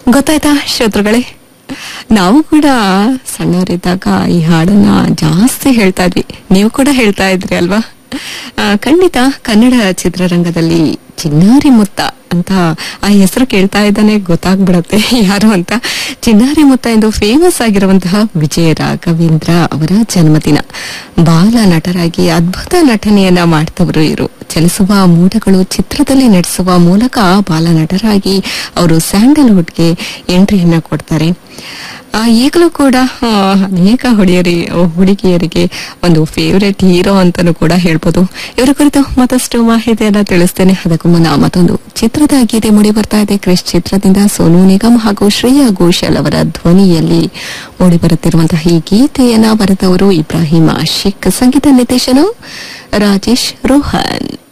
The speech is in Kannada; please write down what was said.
ಗೊತ್ತಾಯ್ತಾ ಶ್ರೋತೃಗಳೇ ನಾವು ಕೂಡ ಸಣ್ಣವರಿದ್ದಾಗ ಈ ಹಾಡನ್ನ ಜಾಸ್ತಿ ಹೇಳ್ತಾ ಇದ್ವಿ ನೀವು ಕೂಡ ಹೇಳ್ತಾ ಇದ್ರಿ ಅಲ್ವಾ ಆ, ಖಂಡಿತ ಕನ್ನಡ ಚಿತ್ರರಂಗದಲ್ಲಿ ಚಿನ್ನಾರಿ ಮುತ್ತ ಅಂತ ಆ ಹೆಸರು ಕೇಳ್ತಾ ಇದ್ದಾನೆ ಗೊತ್ತಾಗ್ಬಿಡತ್ತೆ ಯಾರು ಅಂತ ಚಿನ್ನಾರಿ ಮುತ್ತ ಎಂದು ಫೇಮಸ್ ಆಗಿರುವಂತಹ ವಿಜಯ ರಾಘವೇಂದ್ರ ಅವರ ಜನ್ಮದಿನ ಬಾಲ ನಟರಾಗಿ ಅದ್ಭುತ ನಟನೆಯನ್ನ ಮಾಡ್ತವರು ಇರು ಚಲಿಸುವ ಮೋಡಗಳು ಚಿತ್ರದಲ್ಲಿ ನಟಿಸುವ ಮೂಲಕ ಬಾಲ ನಟರಾಗಿ ಅವರು ಸ್ಯಾಂಡಲ್ವುಡ್ಗೆ ಎಂಟ್ರಿಯನ್ನ ಕೊಡ್ತಾರೆ ಆ, ಈಗಲೂ ಕೂಡ ಆ, ಅನೇಕ ಹುಡುಗಿಯರಿ ಹುಡುಗಿಯರಿಗೆ ಒಂದು ಫೇವರೆಟ್ ಹೀರೋ ಅಂತಾನೂ ಕೂಡ ಹೇಳ್ಬೋದು ಇವರ ಕುರಿತು ಮತ್ತಷ್ಟು ಮಾಹಿತಿಯನ್ನ ತಿಳಿಸ್ತೇನೆ ಅದಕ್ಕೂ ಮುನ್ನ ಮತ್ತೊಂದು ಚಿತ್ರದ ಗೀತೆ ಮೂಡಿ ಬರ್ತಾ ಇದೆ ಕ್ರಿಶ್ ಚಿತ್ರದಿಂದ ಸೋನು ನಿಗಮ್ ಹಾಗೂ ಶ್ರೇಯಾ ಘೋಷಾಲ್ ಅವರ ಧ್ವನಿಯಲ್ಲಿ ಮೂಡಿ ಬರುತ್ತಿರುವಂತಹ ಈ ಗೀತೆಯನ್ನ ಬರೆದವರು ಇಬ್ರಾಹಿಂ ಆಶಿಕ್ ಸಂಗೀತ ನಿರ್ದೇಶನ ರಾಜೇಶ್ ರೋಹನ್